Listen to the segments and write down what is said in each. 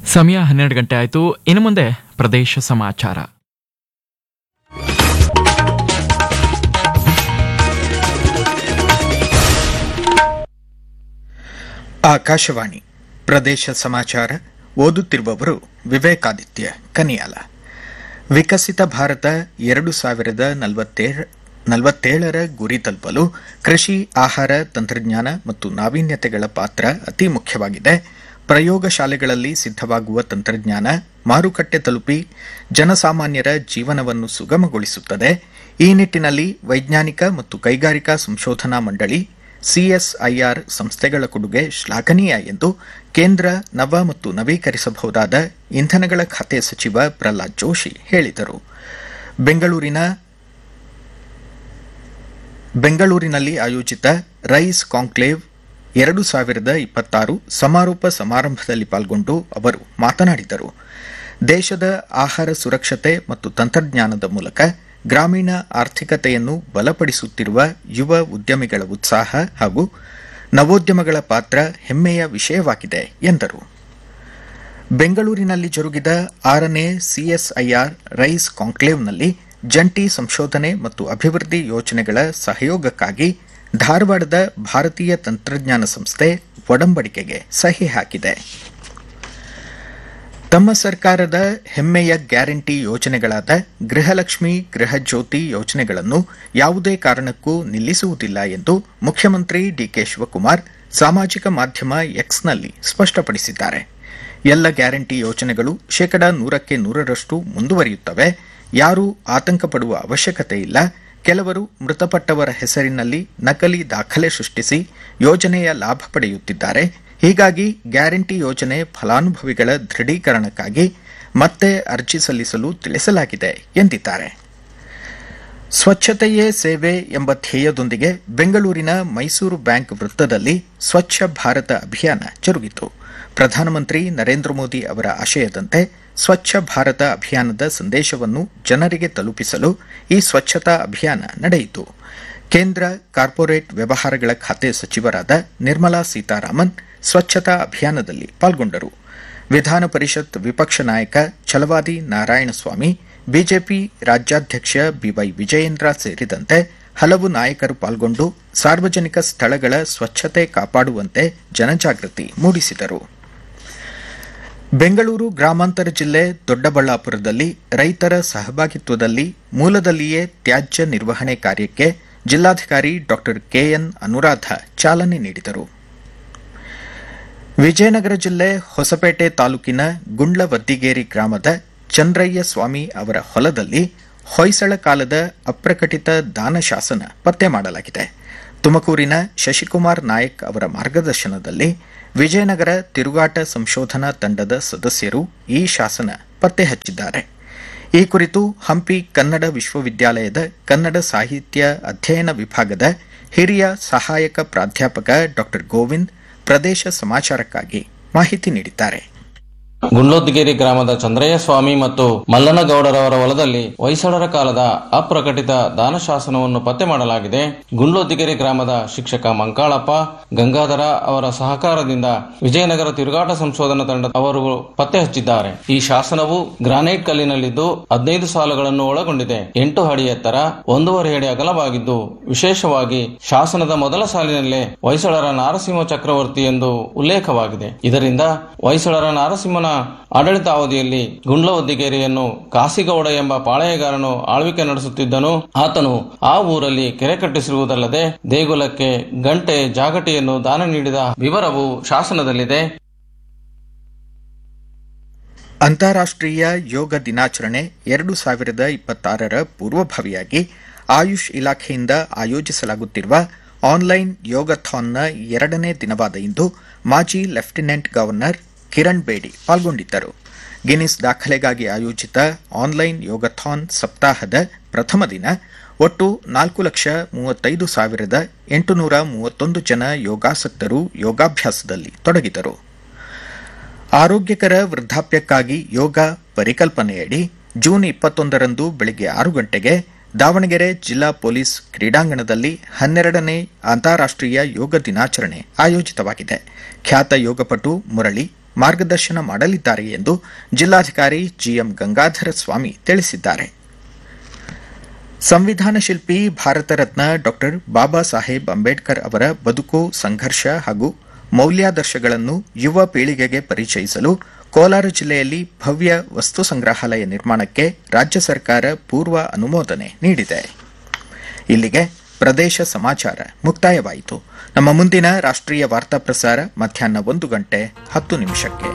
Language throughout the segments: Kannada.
ಸಮಯ ಹನ್ನೆರಡು ಗಂಟೆ ಆಯಿತು ಇನ್ನು ಮುಂದೆ ಪ್ರದೇಶ ಸಮಾಚಾರ ಆಕಾಶವಾಣಿ ಪ್ರದೇಶ ಸಮಾಚಾರ ಓದುತ್ತಿರುವವರು ವಿವೇಕಾದಿತ್ಯ ಕನಿಯಾಲ ವಿಕಸಿತ ಭಾರತ ಎರಡು ಸಾವಿರದ ನಲವತ್ತೇಳ ನಲವತ್ತೇಳರ ಗುರಿ ತಲುಪಲು ಕೃಷಿ ಆಹಾರ ತಂತ್ರಜ್ಞಾನ ಮತ್ತು ನಾವೀನ್ಯತೆಗಳ ಪಾತ್ರ ಅತಿ ಮುಖ್ಯವಾಗಿದೆ ಪ್ರಯೋಗಶಾಲೆಗಳಲ್ಲಿ ಸಿದ್ಧವಾಗುವ ತಂತ್ರಜ್ಞಾನ ಮಾರುಕಟ್ಟೆ ತಲುಪಿ ಜನಸಾಮಾನ್ಯರ ಜೀವನವನ್ನು ಸುಗಮಗೊಳಿಸುತ್ತದೆ ಈ ನಿಟ್ಟಿನಲ್ಲಿ ವೈಜ್ಞಾನಿಕ ಮತ್ತು ಕೈಗಾರಿಕಾ ಸಂಶೋಧನಾ ಮಂಡಳಿ ಸಿಎಸ್ಐಆರ್ ಸಂಸ್ಥೆಗಳ ಕೊಡುಗೆ ಶ್ಲಾಘನೀಯ ಎಂದು ಕೇಂದ್ರ ನವ ಮತ್ತು ನವೀಕರಿಸಬಹುದಾದ ಇಂಧನಗಳ ಖಾತೆ ಸಚಿವ ಪ್ರಹ್ಲಾದ್ ಜೋಶಿ ಹೇಳಿದರು ಬೆಂಗಳೂರಿನ ಬೆಂಗಳೂರಿನಲ್ಲಿ ಆಯೋಜಿತ ರೈಸ್ ಕಾಂಕ್ಲೇವ್ ಎರಡು ಸಾವಿರದ ಇಪ್ಪತ್ತಾರು ಸಮಾರೋಪ ಸಮಾರಂಭದಲ್ಲಿ ಪಾಲ್ಗೊಂಡು ಅವರು ಮಾತನಾಡಿದರು ದೇಶದ ಆಹಾರ ಸುರಕ್ಷತೆ ಮತ್ತು ತಂತ್ರಜ್ಞಾನದ ಮೂಲಕ ಗ್ರಾಮೀಣ ಆರ್ಥಿಕತೆಯನ್ನು ಬಲಪಡಿಸುತ್ತಿರುವ ಯುವ ಉದ್ಯಮಿಗಳ ಉತ್ಸಾಹ ಹಾಗೂ ನವೋದ್ಯಮಗಳ ಪಾತ್ರ ಹೆಮ್ಮೆಯ ವಿಷಯವಾಗಿದೆ ಎಂದರು ಬೆಂಗಳೂರಿನಲ್ಲಿ ಜರುಗಿದ ಆರನೇ ಸಿಎಸ್ಐಆರ್ ರೈಸ್ ಕಾಂಕ್ಲೇವ್ನಲ್ಲಿ ಜಂಟಿ ಸಂಶೋಧನೆ ಮತ್ತು ಅಭಿವೃದ್ಧಿ ಯೋಜನೆಗಳ ಸಹಯೋಗಕ್ಕಾಗಿ ಧಾರವಾಡದ ಭಾರತೀಯ ತಂತ್ರಜ್ಞಾನ ಸಂಸ್ಥೆ ಒಡಂಬಡಿಕೆಗೆ ಸಹಿ ಹಾಕಿದೆ ತಮ್ಮ ಸರ್ಕಾರದ ಹೆಮ್ಮೆಯ ಗ್ಯಾರಂಟಿ ಯೋಜನೆಗಳಾದ ಗೃಹಲಕ್ಷ್ಮಿ ಗೃಹಜ್ಯೋತಿ ಯೋಜನೆಗಳನ್ನು ಯಾವುದೇ ಕಾರಣಕ್ಕೂ ನಿಲ್ಲಿಸುವುದಿಲ್ಲ ಎಂದು ಮುಖ್ಯಮಂತ್ರಿ ಡಿಕೆ ಶಿವಕುಮಾರ್ ಸಾಮಾಜಿಕ ಮಾಧ್ಯಮ ಎಕ್ಸ್ನಲ್ಲಿ ಸ್ಪಷ್ಟಪಡಿಸಿದ್ದಾರೆ ಎಲ್ಲ ಗ್ಯಾರಂಟಿ ಯೋಜನೆಗಳು ಶೇಕಡ ನೂರಕ್ಕೆ ನೂರರಷ್ಟು ಮುಂದುವರಿಯುತ್ತವೆ ಯಾರೂ ಆತಂಕ ಪಡುವ ಅವಶ್ಯಕತೆ ಇಲ್ಲ ಕೆಲವರು ಮೃತಪಟ್ಟವರ ಹೆಸರಿನಲ್ಲಿ ನಕಲಿ ದಾಖಲೆ ಸೃಷ್ಟಿಸಿ ಯೋಜನೆಯ ಲಾಭ ಪಡೆಯುತ್ತಿದ್ದಾರೆ ಹೀಗಾಗಿ ಗ್ಯಾರಂಟಿ ಯೋಜನೆ ಫಲಾನುಭವಿಗಳ ದೃಢೀಕರಣಕ್ಕಾಗಿ ಮತ್ತೆ ಅರ್ಜಿ ಸಲ್ಲಿಸಲು ತಿಳಿಸಲಾಗಿದೆ ಎಂದಿದ್ದಾರೆ ಸ್ವಚ್ಛತೆಯೇ ಸೇವೆ ಎಂಬ ಧ್ಯೇಯದೊಂದಿಗೆ ಬೆಂಗಳೂರಿನ ಮೈಸೂರು ಬ್ಯಾಂಕ್ ವೃತ್ತದಲ್ಲಿ ಸ್ವಚ್ಛ ಭಾರತ ಅಭಿಯಾನ ಜರುಗಿತು ಪ್ರಧಾನಮಂತ್ರಿ ನರೇಂದ್ರ ಮೋದಿ ಅವರ ಆಶಯದಂತೆ ಸ್ವಚ್ಛ ಭಾರತ ಅಭಿಯಾನದ ಸಂದೇಶವನ್ನು ಜನರಿಗೆ ತಲುಪಿಸಲು ಈ ಸ್ವಚ್ಛತಾ ಅಭಿಯಾನ ನಡೆಯಿತು ಕೇಂದ್ರ ಕಾರ್ಪೊರೇಟ್ ವ್ಯವಹಾರಗಳ ಖಾತೆ ಸಚಿವರಾದ ನಿರ್ಮಲಾ ಸೀತಾರಾಮನ್ ಸ್ವಚ್ಛತಾ ಅಭಿಯಾನದಲ್ಲಿ ಪಾಲ್ಗೊಂಡರು ವಿಧಾನ ಪರಿಷತ್ ವಿಪಕ್ಷ ನಾಯಕ ಛಲವಾದಿ ನಾರಾಯಣಸ್ವಾಮಿ ಬಿಜೆಪಿ ರಾಜ್ಯಾಧ್ಯಕ್ಷ ಬಿವೈ ವಿಜಯೇಂದ್ರ ಸೇರಿದಂತೆ ಹಲವು ನಾಯಕರು ಪಾಲ್ಗೊಂಡು ಸಾರ್ವಜನಿಕ ಸ್ಥಳಗಳ ಸ್ವಚ್ಛತೆ ಕಾಪಾಡುವಂತೆ ಜನಜಾಗೃತಿ ಮೂಡಿಸಿದರು ಬೆಂಗಳೂರು ಗ್ರಾಮಾಂತರ ಜಿಲ್ಲೆ ದೊಡ್ಡಬಳ್ಳಾಪುರದಲ್ಲಿ ರೈತರ ಸಹಭಾಗಿತ್ವದಲ್ಲಿ ಮೂಲದಲ್ಲಿಯೇ ತ್ಯಾಜ್ಯ ನಿರ್ವಹಣೆ ಕಾರ್ಯಕ್ಕೆ ಜಿಲ್ಲಾಧಿಕಾರಿ ಡಾ ಕೆಎನ್ ಅನುರಾಧ ಚಾಲನೆ ನೀಡಿದರು ವಿಜಯನಗರ ಜಿಲ್ಲೆ ಹೊಸಪೇಟೆ ತಾಲೂಕಿನ ಗುಂಡ್ಲವದ್ದಿಗೇರಿ ಗ್ರಾಮದ ಚಂದ್ರಯ್ಯ ಸ್ವಾಮಿ ಅವರ ಹೊಲದಲ್ಲಿ ಹೊಯ್ಸಳ ಕಾಲದ ಅಪ್ರಕಟಿತ ದಾನಶಾಸನ ಪತ್ತೆ ಮಾಡಲಾಗಿದೆ ತುಮಕೂರಿನ ಶಶಿಕುಮಾರ್ ನಾಯಕ್ ಅವರ ಮಾರ್ಗದರ್ಶನದಲ್ಲಿ ವಿಜಯನಗರ ತಿರುಗಾಟ ಸಂಶೋಧನಾ ತಂಡದ ಸದಸ್ಯರು ಈ ಶಾಸನ ಪತ್ತೆ ಹಚ್ಚಿದ್ದಾರೆ ಈ ಕುರಿತು ಹಂಪಿ ಕನ್ನಡ ವಿಶ್ವವಿದ್ಯಾಲಯದ ಕನ್ನಡ ಸಾಹಿತ್ಯ ಅಧ್ಯಯನ ವಿಭಾಗದ ಹಿರಿಯ ಸಹಾಯಕ ಪ್ರಾಧ್ಯಾಪಕ ಡಾ ಗೋವಿಂದ್ ಪ್ರದೇಶ ಸಮಾಚಾರಕ್ಕಾಗಿ ಮಾಹಿತಿ ನೀಡಿದ್ದಾರೆ ಗುಂಡ್ಲೋದ್ಗಿರಿ ಗ್ರಾಮದ ಚಂದ್ರಯ್ಯ ಸ್ವಾಮಿ ಮತ್ತು ಮಲ್ಲನಗೌಡರವರ ಹೊಲದಲ್ಲಿ ಹೊಯ್ಸಳರ ಕಾಲದ ಅಪ್ರಕಟಿತ ದಾನಶಾಸನವನ್ನು ಪತ್ತೆ ಮಾಡಲಾಗಿದೆ ಗುಂಡ್ಲೋದ್ಗಿರಿ ಗ್ರಾಮದ ಶಿಕ್ಷಕ ಮಂಕಾಳಪ್ಪ ಗಂಗಾಧರ ಅವರ ಸಹಕಾರದಿಂದ ವಿಜಯನಗರ ತಿರುಗಾಟ ಸಂಶೋಧನಾ ತಂಡ ಅವರು ಪತ್ತೆ ಹಚ್ಚಿದ್ದಾರೆ ಈ ಶಾಸನವು ಗ್ರಾನೈಟ್ ಕಲ್ಲಿನಲ್ಲಿದ್ದು ಹದಿನೈದು ಸಾಲುಗಳನ್ನು ಒಳಗೊಂಡಿದೆ ಎಂಟು ಅಡಿ ಎತ್ತರ ಒಂದೂವರೆ ಅಡಿ ಅಗಲವಾಗಿದ್ದು ವಿಶೇಷವಾಗಿ ಶಾಸನದ ಮೊದಲ ಸಾಲಿನಲ್ಲೇ ಹೊಯ್ಸಳರ ನಾರಸಿಂಹ ಚಕ್ರವರ್ತಿ ಎಂದು ಉಲ್ಲೇಖವಾಗಿದೆ ಇದರಿಂದ ಹೊಯ್ಸಳರ ನಾರಸಿಂಹನ ಆಡಳಿತಾವಧಿಯಲ್ಲಿ ಗುಂಡ್ಲವದ್ದಿಗೇರಿಯನ್ನು ಕಾಸಿಗೌಡ ಎಂಬ ಪಾಳೆಯಗಾರನು ಆಳ್ವಿಕೆ ನಡೆಸುತ್ತಿದ್ದನು ಆತನು ಆ ಊರಲ್ಲಿ ಕೆರೆ ಕಟ್ಟಿಸಿರುವುದಲ್ಲದೆ ದೇಗುಲಕ್ಕೆ ಗಂಟೆ ಜಾಗಟಿಯನ್ನು ದಾನ ನೀಡಿದ ವಿವರವು ಶಾಸನದಲ್ಲಿದೆ ಅಂತಾರಾಷ್ಟ್ರೀಯ ಯೋಗ ದಿನಾಚರಣೆ ಎರಡು ಸಾವಿರದ ಇಪ್ಪತ್ತಾರರ ಪೂರ್ವಭಾವಿಯಾಗಿ ಆಯುಷ್ ಇಲಾಖೆಯಿಂದ ಆಯೋಜಿಸಲಾಗುತ್ತಿರುವ ಆನ್ಲೈನ್ ಯೋಗಥಾನ್ನ ಎರಡನೇ ದಿನವಾದ ಇಂದು ಮಾಜಿ ಲೆಫ್ಟಿನೆಂಟ್ ಗವರ್ನರ್ ಕಿರಣ್ ಬೇಡಿ ಪಾಲ್ಗೊಂಡಿದ್ದರು ಗಿನ್ನಿಸ್ ದಾಖಲೆಗಾಗಿ ಆಯೋಜಿತ ಆನ್ಲೈನ್ ಯೋಗಥಾನ್ ಸಪ್ತಾಹದ ಪ್ರಥಮ ದಿನ ಒಟ್ಟು ನಾಲ್ಕು ಲಕ್ಷ ಮೂವತ್ತೈದು ಸಾವಿರದ ಎಂಟುನೂರ ಮೂವತ್ತೊಂದು ಜನ ಯೋಗಾಸಕ್ತರು ಯೋಗಾಭ್ಯಾಸದಲ್ಲಿ ತೊಡಗಿದರು ಆರೋಗ್ಯಕರ ವೃದ್ಧಾಪ್ಯಕ್ಕಾಗಿ ಯೋಗ ಪರಿಕಲ್ಪನೆಯಡಿ ಜೂನ್ ಇಪ್ಪತ್ತೊಂದರಂದು ಬೆಳಗ್ಗೆ ಆರು ಗಂಟೆಗೆ ದಾವಣಗೆರೆ ಜಿಲ್ಲಾ ಪೊಲೀಸ್ ಕ್ರೀಡಾಂಗಣದಲ್ಲಿ ಹನ್ನೆರಡನೇ ಅಂತಾರಾಷ್ಟ್ರೀಯ ಯೋಗ ದಿನಾಚರಣೆ ಆಯೋಜಿತವಾಗಿದೆ ಖ್ಯಾತ ಯೋಗಪಟು ಮುರಳಿ ಮಾರ್ಗದರ್ಶನ ಮಾಡಲಿದ್ದಾರೆ ಎಂದು ಜಿಲ್ಲಾಧಿಕಾರಿ ಜಿಎಂ ಗಂಗಾಧರ ಸ್ವಾಮಿ ತಿಳಿಸಿದ್ದಾರೆ ಸಂವಿಧಾನ ಶಿಲ್ಪಿ ಭಾರತ ರತ್ನ ಡಾಕ್ಟರ್ ಬಾಬಾ ಸಾಹೇಬ್ ಅಂಬೇಡ್ಕರ್ ಅವರ ಬದುಕು ಸಂಘರ್ಷ ಹಾಗೂ ಮೌಲ್ಯಾದರ್ಶಗಳನ್ನು ಯುವ ಪೀಳಿಗೆಗೆ ಪರಿಚಯಿಸಲು ಕೋಲಾರ ಜಿಲ್ಲೆಯಲ್ಲಿ ಭವ್ಯ ವಸ್ತು ಸಂಗ್ರಹಾಲಯ ನಿರ್ಮಾಣಕ್ಕೆ ರಾಜ್ಯ ಸರ್ಕಾರ ಪೂರ್ವ ಅನುಮೋದನೆ ನೀಡಿದೆ ಇಲ್ಲಿಗೆ ಪ್ರದೇಶ ಸಮಾಚಾರ ಮುಕ್ತಾಯವಾಯಿತು ನಮ್ಮ ಮುಂದಿನ ರಾಷ್ಟ್ರೀಯ ವಾರ್ತಾ ಪ್ರಸಾರ ಮಧ್ಯಾಹ್ನ ಒಂದು ಗಂಟೆ ಹತ್ತು ನಿಮಿಷಕ್ಕೆ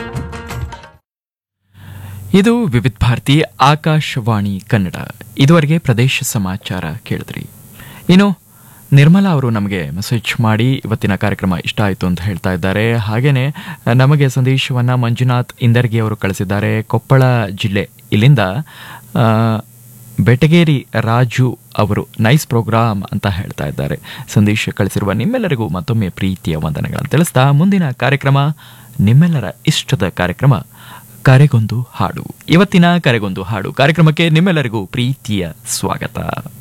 ಇದು ವಿವಿಧ ಭಾರತಿ ಆಕಾಶವಾಣಿ ಕನ್ನಡ ಇದುವರೆಗೆ ಪ್ರದೇಶ ಸಮಾಚಾರ ಕೇಳಿದ್ರಿ ಇನ್ನು ನಿರ್ಮಲಾ ಅವರು ನಮಗೆ ಮೆಸೇಜ್ ಮಾಡಿ ಇವತ್ತಿನ ಕಾರ್ಯಕ್ರಮ ಇಷ್ಟ ಆಯಿತು ಅಂತ ಹೇಳ್ತಾ ಇದ್ದಾರೆ ಹಾಗೇನೆ ನಮಗೆ ಸಂದೇಶವನ್ನ ಮಂಜುನಾಥ್ ಇಂದರ್ಗಿ ಅವರು ಕಳಿಸಿದ್ದಾರೆ ಕೊಪ್ಪಳ ಜಿಲ್ಲೆ ಇಲ್ಲಿಂದ ಆ, ಬೆಟಗೇರಿ ರಾಜು ಅವರು ನೈಸ್ ಪ್ರೋಗ್ರಾಮ್ ಅಂತ ಹೇಳ್ತಾ ಇದ್ದಾರೆ ಸಂದೇಶ ಕಳಿಸಿರುವ ನಿಮ್ಮೆಲ್ಲರಿಗೂ ಮತ್ತೊಮ್ಮೆ ಪ್ರೀತಿಯ ವಂದನೆಗಳನ್ನು ತಿಳಿಸ್ತಾ ಮುಂದಿನ ಕಾರ್ಯಕ್ರಮ ನಿಮ್ಮೆಲ್ಲರ ಇಷ್ಟದ ಕಾರ್ಯಕ್ರಮ ಕರೆಗೊಂದು ಹಾಡು ಇವತ್ತಿನ ಕರೆಗೊಂದು ಹಾಡು ಕಾರ್ಯಕ್ರಮಕ್ಕೆ ನಿಮ್ಮೆಲ್ಲರಿಗೂ ಪ್ರೀತಿಯ ಸ್ವಾಗತ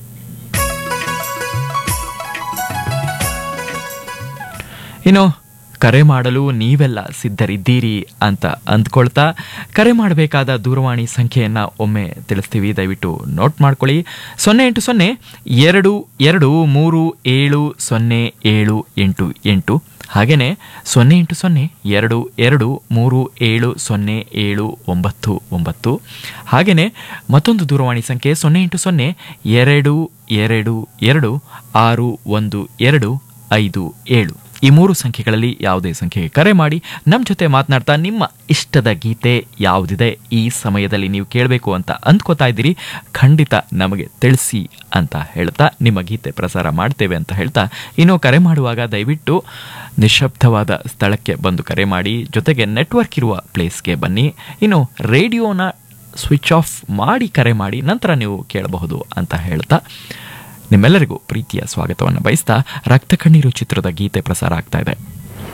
ಇನ್ನು ಕರೆ ಮಾಡಲು ನೀವೆಲ್ಲ ಸಿದ್ಧರಿದ್ದೀರಿ ಅಂತ ಅಂದ್ಕೊಳ್ತಾ ಕರೆ ಮಾಡಬೇಕಾದ ದೂರವಾಣಿ ಸಂಖ್ಯೆಯನ್ನು ಒಮ್ಮೆ ತಿಳಿಸ್ತೀವಿ ದಯವಿಟ್ಟು ನೋಟ್ ಮಾಡ್ಕೊಳ್ಳಿ ಸೊನ್ನೆ ಎಂಟು ಸೊನ್ನೆ ಎರಡು ಎರಡು ಮೂರು ಏಳು ಸೊನ್ನೆ ಏಳು ಎಂಟು ಎಂಟು ಹಾಗೆಯೇ ಸೊನ್ನೆ ಎಂಟು ಸೊನ್ನೆ ಎರಡು ಎರಡು ಮೂರು ಏಳು ಸೊನ್ನೆ ಏಳು ಒಂಬತ್ತು ಒಂಬತ್ತು ಹಾಗೆಯೇ ಮತ್ತೊಂದು ದೂರವಾಣಿ ಸಂಖ್ಯೆ ಸೊನ್ನೆ ಎಂಟು ಸೊನ್ನೆ ಎರಡು ಎರಡು ಎರಡು ಆರು ಒಂದು ಎರಡು ಐದು ಏಳು ಈ ಮೂರು ಸಂಖ್ಯೆಗಳಲ್ಲಿ ಯಾವುದೇ ಸಂಖ್ಯೆಗೆ ಕರೆ ಮಾಡಿ ನಮ್ಮ ಜೊತೆ ಮಾತನಾಡ್ತಾ ನಿಮ್ಮ ಇಷ್ಟದ ಗೀತೆ ಯಾವುದಿದೆ ಈ ಸಮಯದಲ್ಲಿ ನೀವು ಕೇಳಬೇಕು ಅಂತ ಅಂದ್ಕೋತಾ ಇದ್ದೀರಿ ಖಂಡಿತ ನಮಗೆ ತಿಳಿಸಿ ಅಂತ ಹೇಳ್ತಾ ನಿಮ್ಮ ಗೀತೆ ಪ್ರಸಾರ ಮಾಡ್ತೇವೆ ಅಂತ ಹೇಳ್ತಾ ಇನ್ನು ಕರೆ ಮಾಡುವಾಗ ದಯವಿಟ್ಟು ನಿಶಬ್ದವಾದ ಸ್ಥಳಕ್ಕೆ ಬಂದು ಕರೆ ಮಾಡಿ ಜೊತೆಗೆ ನೆಟ್ವರ್ಕ್ ಇರುವ ಪ್ಲೇಸ್ಗೆ ಬನ್ನಿ ಇನ್ನು ರೇಡಿಯೋನ ಸ್ವಿಚ್ ಆಫ್ ಮಾಡಿ ಕರೆ ಮಾಡಿ ನಂತರ ನೀವು ಕೇಳಬಹುದು ಅಂತ ಹೇಳ್ತಾ ನಿಮ್ಮೆಲ್ಲರಿಗೂ ಪ್ರೀತಿಯ ಸ್ವಾಗತವನ್ನು ಬಯಸ್ತಾ ರಕ್ತ ಕಣ್ಣೀರು ಚಿತ್ರದ ಗೀತೆ ಪ್ರಸಾರ ಆಗ್ತಾ ಇದೆ